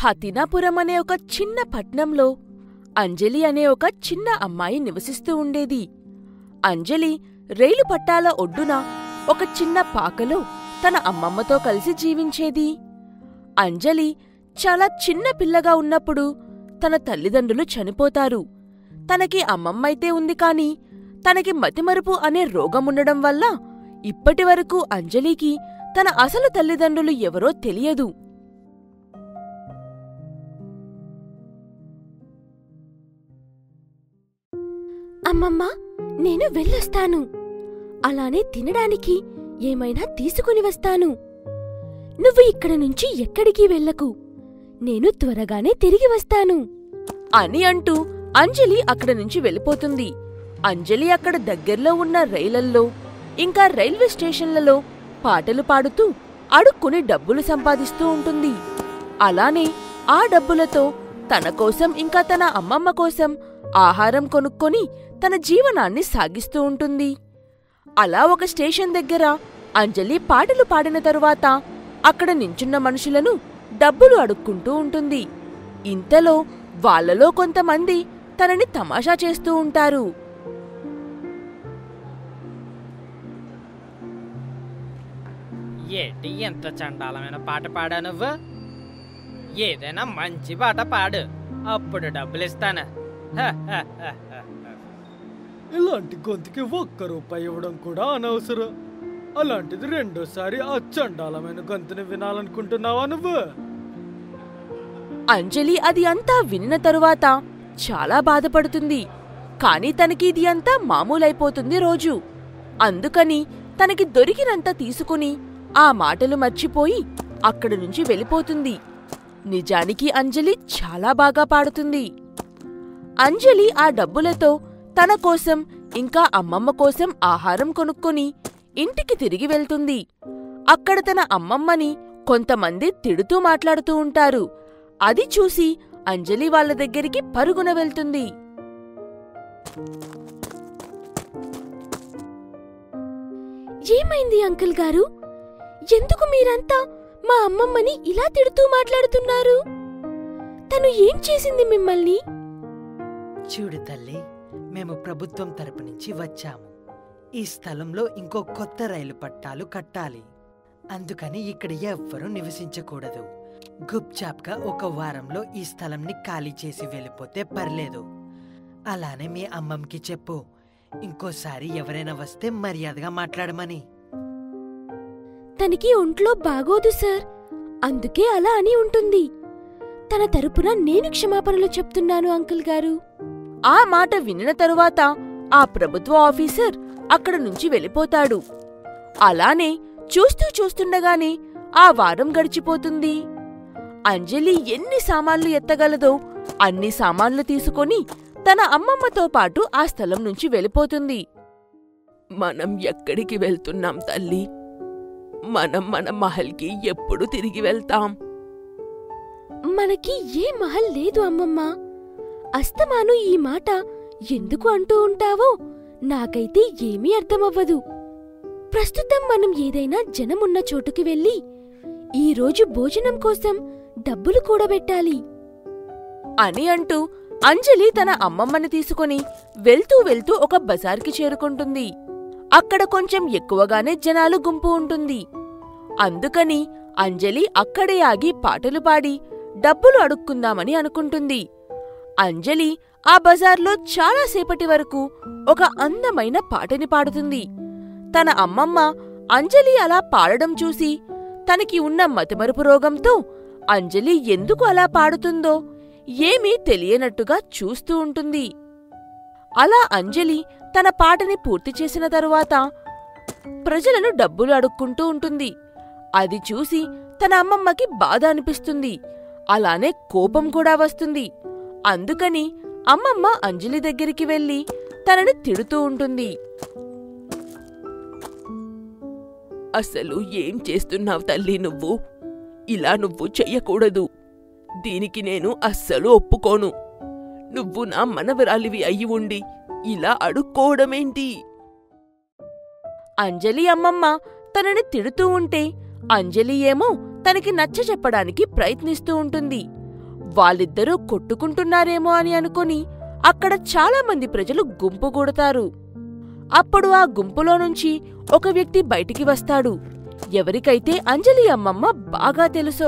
హతినాపురం అనే ఒక చిన్న పట్నంలో అంజలి అనే ఒక చిన్న అమ్మాయి నివసిస్తూ ఉండేది అంజలి రైలు పట్టాల ఒడ్డున ఒక చిన్న పాకలో తన అమ్మమ్మతో కలిసి జీవించేది అంజలి చాలా చిన్న పిల్లగా ఉన్నప్పుడు తన తల్లిదండ్రులు చనిపోతారు తనకి అమ్మమ్మైతే ఉంది కాని తనకి మతిమరుపు అనే రోగముండడం వల్ల ఇప్పటివరకు అంజలికి తన అసలు తల్లిదండ్రులు ఎవరో తెలియదు అమ్మమ్మ నేను వెళ్ళొస్తాను అలానే తినడానికి ఏమైనా తీసుకుని వస్తాను నువ్వు ఇక్కడ నుంచి ఎక్కడికి వెళ్ళకు నేను త్వరగానే తిరిగి వస్తాను అని అంటూ అంజలి అక్కడ నుంచి వెళ్ళిపోతుంది అంజలి అక్కడ దగ్గర్లో ఉన్న రైలల్లో ఇంకా రైల్వే స్టేషన్లలో పాటలు పాడుతూ అడుక్కుని డబ్బులు సంపాదిస్తూ ఉంటుంది అలానే ఆ డబ్బులతో తన కోసం ఇంకా తన అమ్మమ్మ కోసం ఆహారం కొనుక్కొని తన జీవనాన్ని సాగిస్తూ ఉంటుంది అలా ఒక స్టేషన్ దగ్గర అంజలి పాటలు పాడిన తరువాత అక్కడ నించున్న మనుషులను డబ్బులు అడుక్కుంటూ ఉంటుంది ఇంతలో వాళ్ళలో కొంతమంది తనని తమాషా చేస్తూ ఉంటారు ఏంటి ఎంత చండాలమైన పాట పాడా నువ్వు ఏదైనా మంచి పాట పాడు అప్పుడు డబ్బులు ఇస్తాను హ, హ, హ, హ, హ. ఇలాంటి గొంతుకి ఒక్క రూపాయి ఇవ్వడం కూడా అనవసరం అలాంటిది రెండోసారి ఆ చండాలమైన గొంతుని వినాలనుకుంటున్నావా నువ్వు అంజలి అది అంతా వినిన తరువాత చాలా బాధపడుతుంది కాని తనకి ఇది అంతా మామూలైపోతుంది రోజు అందుకని తనకి దొరికినంత తీసుకుని ఆ మాటలు మర్చిపోయి అక్కడి నుంచి వెళ్ళిపోతుంది నిజానికి అంజలి చాలా బాగా పాడుతుంది అంజలి ఆ డబ్బులతో తన కోసం ఇంకా అమ్మమ్మ కోసం ఆహారం కొనుక్కొని ఇంటికి తిరిగి వెళ్తుంది అక్కడ తన అమ్మమ్మని కొంతమంది తిడుతూ మాట్లాడుతూ ఉంటారు అది చూసి అంజలి వాళ్ళ దగ్గరికి పరుగున వెళ్తుంది ఏమైంది అంకుల్ గారు ఎందుకు మీరంతా మా అమ్మమ్మని ఇలా తిడుతూ మాట్లాడుతున్నారు తను ఏం చేసింది మిమ్మల్ని చూడు తల్లి మేము ప్రభుత్వం తరపు నుంచి వచ్చాము ఈ స్థలంలో ఇంకో కొత్త రైలు పట్టాలు కట్టాలి అందుకని ఇక్కడ ఎవ్వరూ నివసించకూడదు గుప్చాప్గా ఒక వారంలో ఈ స్థలంని ఖాళీ చేసి వెళ్ళిపోతే పర్లేదు అలానే మీ అమ్మమ్మకి చెప్పు ఇంకోసారి ఎవరైనా వస్తే మర్యాదగా మాట్లాడమని తనకి ఒంట్లో బాగోదు సార్ అందుకే అలా అని ఉంటుంది తన తరపున నేను క్షమాపణలు చెప్తున్నాను అంకుల్ గారు ఆ మాట వినిన తరువాత ఆ ప్రభుత్వ ఆఫీసర్ అక్కడ నుంచి వెళ్ళిపోతాడు అలానే చూస్తూ చూస్తుండగానే ఆ వారం గడిచిపోతుంది అంజలి ఎన్ని సామాన్లు ఎత్తగలదో అన్ని సామాన్లు తీసుకొని తన అమ్మమ్మతో పాటు ఆ స్థలం నుంచి వెళ్ళిపోతుంది మనం ఎక్కడికి వెళ్తున్నాం తల్లి మనం మన మహల్కి ఎప్పుడు తిరిగి వెళ్తాం మనకి ఏ మహల్ లేదు అమ్మమ్మ అస్తమాను ఈ మాట ఎందుకు అంటూ ఉంటావో నాకైతే ఏమీ అర్థమవ్వదు ప్రస్తుతం మనం ఏదైనా జనమున్న చోటుకి వెళ్ళి ఈరోజు భోజనం కోసం డబ్బులు కూడబెట్టాలి అని అంటూ అంజలి తన అమ్మమ్మని తీసుకుని వెళ్తూ వెళ్తూ ఒక బజార్కి చేరుకుంటుంది అక్కడ కొంచెం ఎక్కువగానే జనాలు గుంపు ఉంటుంది అందుకని అంజలి అక్కడే ఆగి పాటలు పాడి డబ్బులు అడుక్కుందామని అనుకుంటుంది అంజలి ఆ బజార్లో చాలాసేపటి వరకు ఒక అందమైన పాటని పాడుతుంది తన అమ్మమ్మ అంజలి అలా పాడడం చూసి తనకి ఉన్న మతిమరుపు రోగంతో అంజలి ఎందుకు అలా పాడుతుందో ఏమీ తెలియనట్టుగా చూస్తూ ఉంటుంది అలా అంజలి తన పాటని పూర్తి చేసిన తరువాత ప్రజలను డబ్బులు అడుక్కుంటూ ఉంటుంది అది చూసి తన అమ్మమ్మకి బాధ అనిపిస్తుంది అలానే కోపం కూడా వస్తుంది అందుకని అమ్మమ్మ అంజలి దగ్గరికి వెళ్ళి తనని తిడుతూ ఉంటుంది అసలు ఏం చేస్తున్నావు తల్లి నువ్వు ఇలా నువ్వు చెయ్యకూడదు దీనికి నేను అస్సలు ఒప్పుకోను నువ్వు నా మనవరాలివి అయి ఉండి ఇలా అడుక్కోవడమేంటి అంజలి అమ్మమ్మ తనని తిడుతూ ఉంటే అంజలి ఏమో తనకి నచ్చ చెప్పడానికి ప్రయత్నిస్తూ ఉంటుంది వాళ్ళిద్దరూ కొట్టుకుంటున్నారేమో అని అనుకొని అక్కడ చాలా మంది ప్రజలు గుంపుగూడతారు అప్పుడు ఆ గుంపులో నుంచి ఒక వ్యక్తి బయటికి వస్తాడు ఎవరికైతే అంజలి అమ్మమ్మ బాగా తెలుసో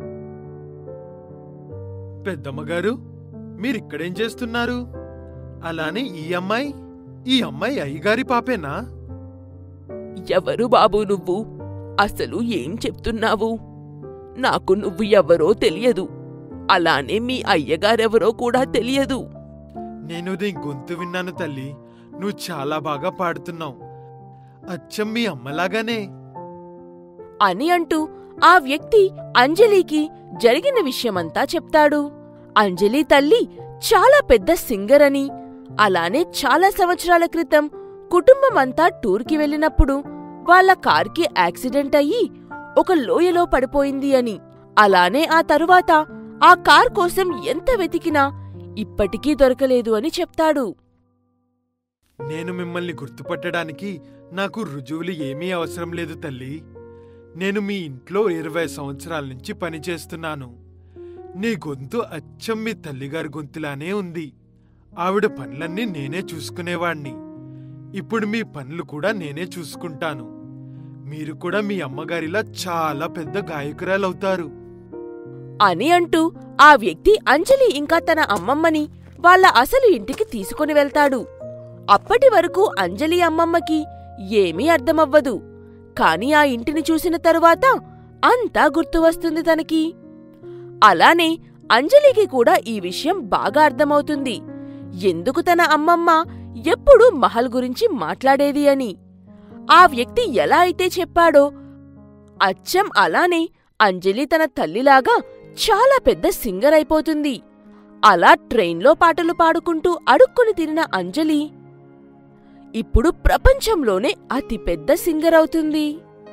పెద్దమ్మగారు మీరిక్కడేం చేస్తున్నారు అలానే ఈ అమ్మాయి ఈ అమ్మాయి అయ్యగారి పాపేనా ఎవరు బాబు నువ్వు అసలు ఏం చెప్తున్నావు నాకు నువ్వు ఎవరో తెలియదు అలానే మీ అయ్యగారెవరో కూడా తెలియదు నేను నీ గొంతు విన్నాను తల్లి నువ్వు చాలా బాగా పాడుతున్నావు అచ్చం మీ అమ్మలాగానే అని అంటూ ఆ వ్యక్తి అంజలికి జరిగిన విషయమంతా చెప్తాడు అంజలి తల్లి చాలా పెద్ద సింగర్ అని అలానే చాలా సంవత్సరాల క్రితం కుటుంబమంతా టూర్కి వెళ్ళినప్పుడు వాళ్ళ కార్కి యాక్సిడెంట్ అయ్యి ఒక లోయలో పడిపోయింది అని అలానే ఆ తరువాత ఆ కార్ కోసం ఎంత వెతికినా ఇప్పటికీ దొరకలేదు అని చెప్తాడు నేను మిమ్మల్ని గుర్తుపట్టడానికి నాకు రుజువులు ఏమీ అవసరం లేదు తల్లి నేను మీ ఇంట్లో ఇరవై సంవత్సరాల నుంచి పనిచేస్తున్నాను నీ గొంతు అచ్చం మీ తల్లిగారి గొంతులానే ఉంది ఆవిడ పనులన్నీ నేనే చూసుకునేవాణ్ణి ఇప్పుడు మీ పనులు కూడా నేనే చూసుకుంటాను మీరు కూడా మీ అమ్మగారిలా చాలా పెద్ద గాయకురాలవుతారు అని అంటూ ఆ వ్యక్తి అంజలి ఇంకా తన అమ్మమ్మని వాళ్ళ అసలు ఇంటికి తీసుకుని వెళ్తాడు అప్పటి వరకు అంజలి అమ్మమ్మకి ఏమీ అర్థమవ్వదు కాని ఆ ఇంటిని చూసిన తరువాత అంతా గుర్తు వస్తుంది తనకి అలానే అంజలికి కూడా ఈ విషయం బాగా అర్థమవుతుంది ఎందుకు తన అమ్మమ్మ ఎప్పుడూ మహల్ గురించి మాట్లాడేది అని ఆ వ్యక్తి ఎలా అయితే చెప్పాడో అచ్చం అలానే అంజలి తన తల్లిలాగా చాలా పెద్ద సింగర్ అయిపోతుంది అలా ట్రైన్లో పాటలు పాడుకుంటూ అడుక్కుని తిరిన అంజలి ఇప్పుడు ప్రపంచంలోనే అతిపెద్ద సింగర్ అవుతుంది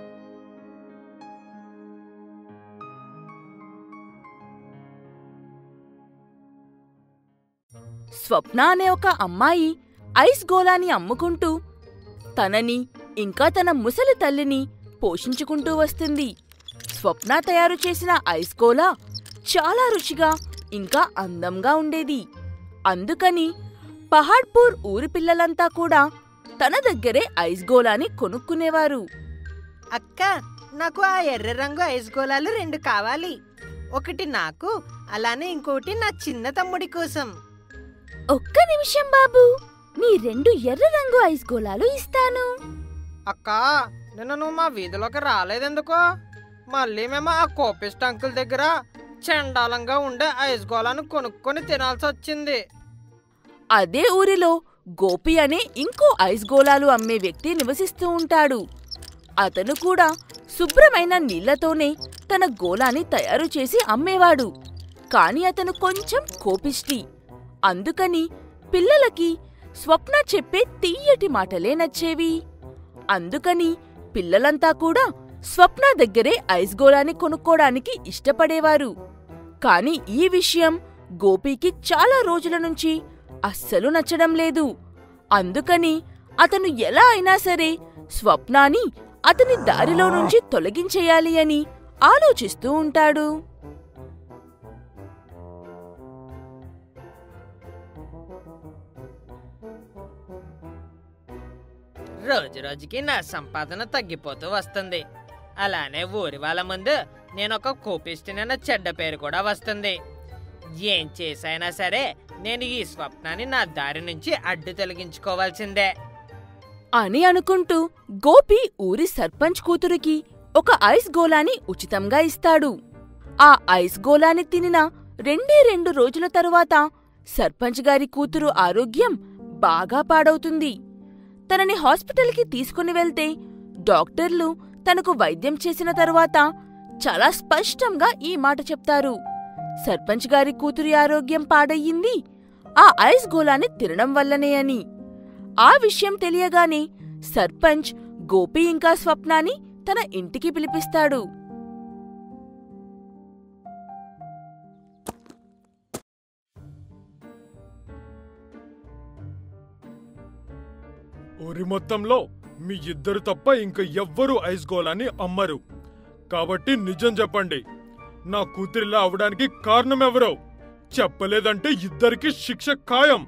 స్వప్న అనే ఒక అమ్మాయి ఐస్ గోళాని అమ్ముకుంటూ తనని ఇంకా తన ముసలి తల్లిని పోషించుకుంటూ వస్తుంది స్వప్న తయారు చేసిన ఐస్ గోళా చాలా రుచిగా ఇంకా అందంగా ఉండేది అందుకని పహాడ్పూర్ ఊరి పిల్లలంతా కూడా తన దగ్గరే ఐస్ గోళాని కొనుక్కునేవారు అక్క నాకు ఆ ఎర్ర రంగు ఐస్ గోళాలు రెండు కావాలి ఒకటి నాకు అలానే ఇంకోటి నా చిన్న తమ్ముడి కోసం ఒక్క నిమిషం బాబు మీ రెండు ఎర్ర రంగు ఐస్ గోళాలు ఇస్తాను అక్క నిన్న నువ్వు మా వీధిలోకి రాలేదెందుకో మళ్ళీ మేము ఆ కోపిస్ట్ అంకుల్ దగ్గర చండాలంగా ఉండే ఐస్ గోళాను కొనుక్కొని తినాల్సి వచ్చింది అదే ఊరిలో గోపి అనే ఇంకో ఐస్ గోళాలు అమ్మే వ్యక్తి నివసిస్తూ ఉంటాడు అతను కూడా శుభ్రమైన నీళ్లతోనే తన గోళాని తయారు చేసి అమ్మేవాడు కాని అతను కొంచెం కోపిష్టి అందుకని పిల్లలకి స్వప్న చెప్పే తీయటి మాటలే నచ్చేవి అందుకని పిల్లలంతా కూడా స్వప్న దగ్గరే ఐస్ గోళాని కొనుక్కోడానికి ఇష్టపడేవారు కాని ఈ విషయం గోపీకి చాలా రోజుల నుంచి అస్సలు నచ్చడం లేదు అందుకని అతను ఎలా అయినా సరే స్వప్నాని అతని దారిలో నుంచి తొలగించేయాలి అని ఆలోచిస్తూ ఉంటాడు రోజు రోజుకి నా సంపాదన తగ్గిపోతూ వస్తుంది అలానే ఊరి వాళ్ళ ముందు నేను ఒక కోపిస్తున్న చెడ్డ పేరు కూడా వస్తుంది ఏం చేసైనా సరే నేను ఈ స్వప్నాన్ని నా దారి నుంచి అడ్డు తొలగించుకోవాల్సిందే అని అనుకుంటూ గోపి ఊరి సర్పంచ్ కూతురికి ఒక ఐస్ గోళాని ఉచితంగా ఇస్తాడు ఆ ఐస్ గోళాని తినిన రెండే రెండు రోజుల తరువాత సర్పంచ్ గారి కూతురు ఆరోగ్యం బాగా పాడవుతుంది తనని హాస్పిటల్కి తీసుకుని వెళ్తే డాక్టర్లు తనకు వైద్యం చేసిన తరువాత చాలా స్పష్టంగా ఈ మాట చెప్తారు సర్పంచ్ గారి కూతురి ఆరోగ్యం పాడయ్యింది ఆ ఐస్ గోళాన్ని తినడం వల్లనే అని ఆ విషయం తెలియగానే సర్పంచ్ గోపి ఇంకా స్వప్నాని తన ఇంటికి పిలిపిస్తాడు ఊరి మొత్తంలో మీ ఇద్దరు తప్ప ఇంక ఎవ్వరూ ఐస్ గోళాన్ని అమ్మరు కాబట్టి నిజం చెప్పండి నా కూతురిలా అవడానికి కారణం ఎవరో చెప్పలేదంటే ఇద్దరికి శిక్ష ఖాయం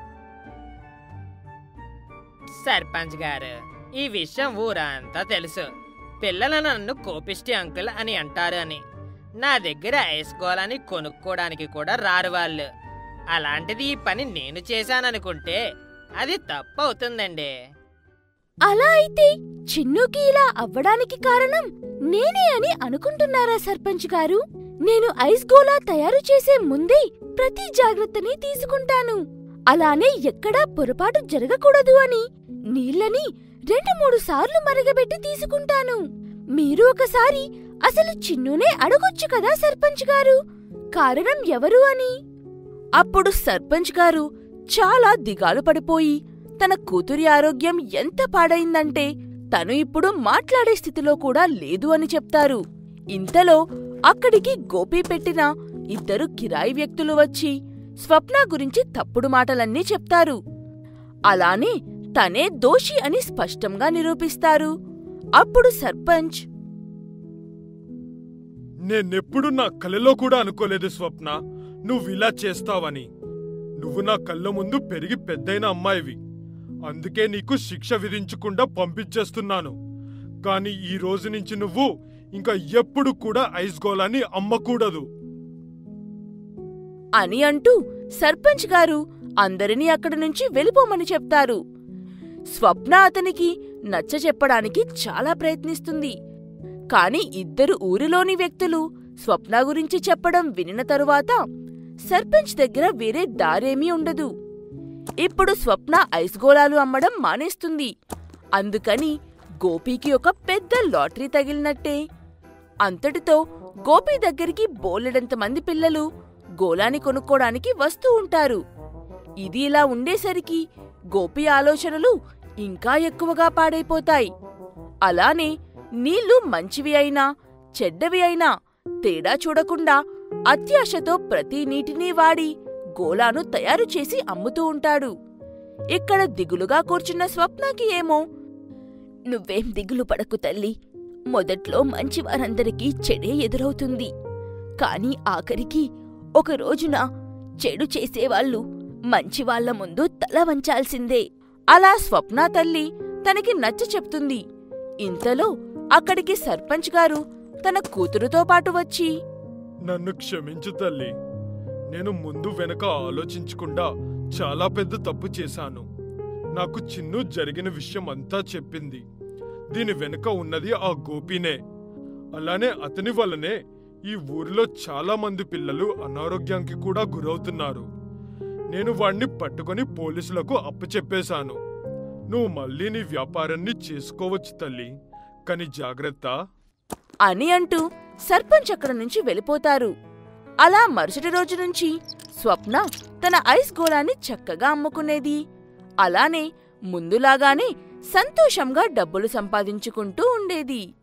సర్పంచ్ గారు ఈ విషయం ఊరంతా తెలుసు పిల్లలు నన్ను కోపిష్టి అంకుల్ అని అంటారు అని నా దగ్గర ఐస్ గోళాన్ని కొనుక్కోడానికి కూడా రారు వాళ్ళు అలాంటిది ఈ పని నేను చేశాననుకుంటే అది తప్పు అవుతుందండి అలా అయితే చిన్నుకి ఇలా అవ్వడానికి కారణం నేనే అని అనుకుంటున్నారా సర్పంచ్ గారు నేను ఐస్ గోలా తయారు చేసే ముందే ప్రతి జాగ్రత్తని తీసుకుంటాను అలానే ఎక్కడా పొరపాటు జరగకూడదు అని నీళ్ళని రెండు మూడు సార్లు మరగబెట్టి తీసుకుంటాను మీరు ఒకసారి అసలు చిన్నునే అడగొచ్చు కదా సర్పంచ్ గారు కారణం ఎవరు అని అప్పుడు సర్పంచ్ గారు చాలా దిగాలు పడిపోయి తన కూతురి ఆరోగ్యం ఎంత పాడైందంటే తను ఇప్పుడు మాట్లాడే స్థితిలో కూడా లేదు అని చెప్తారు ఇంతలో అక్కడికి గోపి పెట్టిన ఇద్దరు కిరాయి వ్యక్తులు వచ్చి స్వప్న గురించి తప్పుడు మాటలన్నీ చెప్తారు అలానే తనే దోషి అని స్పష్టంగా నిరూపిస్తారు అప్పుడు సర్పంచ్ నేనెప్పుడు నా కలలో కూడా అనుకోలేదు స్వప్న నువ్విలా చేస్తావని నువ్వు నా కళ్ళ ముందు పెరిగి పెద్దయిన అమ్మాయివి అందుకే నీకు శిక్ష విధించకుండా పంపించేస్తున్నాను కానీ ఈ రోజు నుంచి నువ్వు ఇంకా ఎప్పుడు కూడా ఐస్ గోళాన్ని అమ్మకూడదు అని అంటూ సర్పంచ్ గారు అందరినీ అక్కడి నుంచి వెళ్ళిపోమని చెప్తారు స్వప్న అతనికి నచ్చ చెప్పడానికి చాలా ప్రయత్నిస్తుంది కాని ఇద్దరు ఊరిలోని వ్యక్తులు స్వప్న గురించి చెప్పడం వినిన తరువాత సర్పంచ్ దగ్గర వేరే దారేమీ ఉండదు ఇప్పుడు స్వప్న ఐస్ గోళాలు అమ్మడం మానేస్తుంది అందుకని గోపీకి ఒక పెద్ద లాటరీ తగిలినట్టే అంతటితో గోపి దగ్గరికి బోలెడంత మంది పిల్లలు గోళాని కొనుక్కోడానికి వస్తూ ఉంటారు ఇది ఇలా ఉండేసరికి గోపి ఆలోచనలు ఇంకా ఎక్కువగా పాడైపోతాయి అలానే నీళ్లు మంచివి అయినా చెడ్డవి అయినా తేడా చూడకుండా అత్యాశతో ప్రతి నీటిని వాడి గోళాను తయారు చేసి అమ్ముతూ ఉంటాడు ఇక్కడ దిగులుగా కూర్చున్న స్వప్నకి ఏమో నువ్వేం దిగులు పడకు తల్లి మొదట్లో మంచివారందరికీ చెడే ఎదురవుతుంది కాని ఆఖరికి ఒక రోజున చెడు చేసేవాళ్ళు మంచివాళ్ల ముందు తల వంచాల్సిందే అలా స్వప్న తల్లి తనకి నచ్చ చెప్తుంది ఇంతలో అక్కడికి సర్పంచ్ గారు తన కూతురుతో పాటు వచ్చి నన్ను క్షమించు తల్లి నేను ముందు వెనక ఆలోచించకుండా చాలా పెద్ద తప్పు చేశాను నాకు చిన్ను జరిగిన విషయం అంతా చెప్పింది దీని వెనుక ఉన్నది ఆ గోపీనే అలానే అతని వల్లనే ఈ ఊరిలో చాలా మంది పిల్లలు అనారోగ్యానికి కూడా గురవుతున్నారు నేను వాణ్ణి పట్టుకొని పోలీసులకు అప్పచెప్పేశాను నువ్వు మళ్ళీ నీ వ్యాపారాన్ని చేసుకోవచ్చు తల్లి కాని జాగ్రత్త అని అంటూ సర్పంచ్ అక్కడ నుంచి వెళ్ళిపోతారు అలా మరుసటి రోజు నుంచి స్వప్న తన ఐస్ గోళాన్ని చక్కగా అమ్ముకునేది అలానే ముందులాగానే సంతోషంగా డబ్బులు సంపాదించుకుంటూ ఉండేది